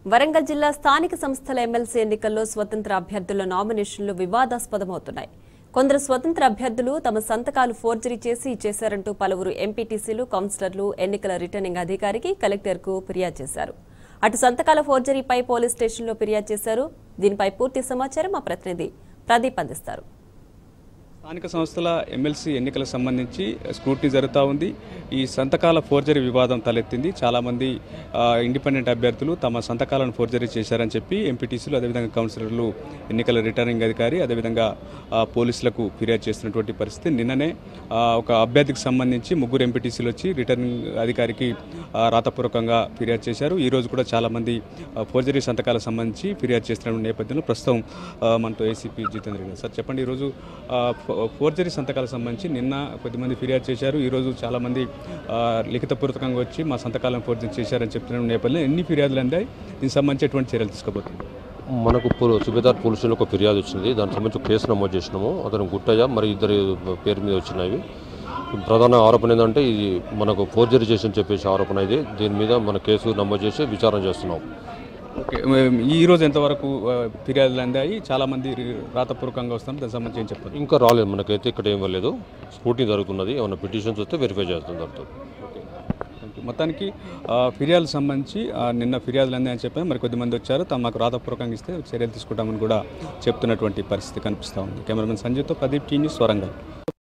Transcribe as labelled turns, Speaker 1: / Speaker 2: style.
Speaker 1: వరంగల్ జిల్లా స్థానిక సంస్థల ఎమ్మెల్సీ ఎన్నికల్లో స్వతంత్ర అభ్యర్థుల నామినేషన్లు వివాదాస్పదమవుతున్నాయి కొందరు స్వతంత్ర అభ్యర్థులు తమ సంతకాలు ఫోర్జరీ చేసి చేశారంటూ పలువురు ఎంపీటీసీలు కౌన్సిలర్లు ఎన్నికల రిటర్నింగ్ అధికారికి కలెక్టర్కు ఫిర్యాదు చేశారు అటు సంతకాల ఫోర్జరీపై పోలీస్ స్టేషన్లో ఫిర్యాదు చేశారు దీనిపై పూర్తి సమాచారం మా ప్రతినిధి ప్రదీప్ అందిస్తారు
Speaker 2: స్థానిక సంస్థల ఎమ్మెల్సీ ఎన్నికలకు సంబంధించి స్క్రూటినీ జరుగుతూ ఉంది ఈ సంతకాల ఫోర్జరీ వివాదం తలెత్తింది చాలామంది ఆ, ఇండిపెండెంట్ అభ్యర్థులు తమ సంతకాలను ఫోర్జరీ చేశారని చెప్పి ఎంపీటీసీలు అదేవిధంగా కౌన్సిలర్లు ఎన్నికల రిటర్నింగ్ అధికారి అదేవిధంగా ఆ, పోలీసులకు ఫిర్యాదు చేస్తున్నటువంటి పరిస్థితి నిన్ననే ఆ, ఒక అభ్యర్థికి సంబంధించి ముగ్గురు ఎంపీటీసీలు వచ్చి రిటర్నింగ్ అధికారికి ఆ, రాతపూర్వకంగా ఫిర్యాదు చేశారు ఈ రోజు కూడా చాలామంది ఆ, ఫోర్జరీ సంతకాలకు సంబంధించి ఫిర్యాదు చేస్తున్న నేపథ్యంలో ప్రస్తుతం ఆ, మనతో ఏసీపీ జితేంద్ర రెడ్డి గారు. సార్ చెప్పండి ఈరోజు ఆ, ఫో- ఫోర్జరీ సంతకాలకు సంబంధించి నిన్న కొద్దిమంది ఫిర్యాదు చేశారు ఈరోజు చాలామంది ఆ, లిఖితపూర్వకంగా వచ్చి మా సంతకాలను ఫోర్జరీ చేశారని చెప్తున్న నేపథ్యంలో ఎన్ని ఫిర్యాదులు అందాయి దీనికి సంబంధించి ఎటువంటి చర్యలు తీసుకోబోతుంది
Speaker 3: మనకు పోలు- సుబేదార్ పోలీస్ స్టేషన్లో ఒక ఫిర్యాదు వచ్చింది దానికి సంబంధించి ఒక కేసు నమోదు చేసినాము అతను గుట్టయ్య మరి ఇద్దరు పేరు మీద వచ్చినాయి ప్రధాన ఆరోపణ ఏంటంటే ఇది మనకు ఫోర్జరీ చేసి చెప్పేసి ఆరోపణ ఇది దీని మీద మన కేసు నమోదు చేసి విచారణ చేస్తున్నాం
Speaker 2: ఓకే ఉమ్, ఈ రోజు ఎంతవరకు ఆ, ఫిర్యాదులు అందాయి చాలామంది రి- రాతపూర్వకంగా వస్తున్నారు దానికి సంబంధించి ఏం చెప్పారు
Speaker 3: ఇంకా రాలేదు మనకైతే ఇక్కడ ఏం లేదు స్కూటీ జరుగుతున్నది ఏమైనా పిటిషన్స్ వస్తే వెరిఫై చేస్తుంది దాంతో
Speaker 2: థ్యాంక్ యూ. మొత్తానికి ఆ, ఫిర్యాదులు సంబంధించి ఆ, నిన్న ఫిర్యాదులు అందాయని చెప్పారు మరి కొద్దిమంది వచ్చారు తమకు రాతపూర్వకంగా ఇస్తే చర్యలు తీసుకుంటామని కూడా చెప్తున్నటువంటి పరిస్థితి కనిపిస్తూ ఉంది కెమెరామెన్ సంజయ్తో ప్రదీప్ టీ న్యూస్ వరంగల్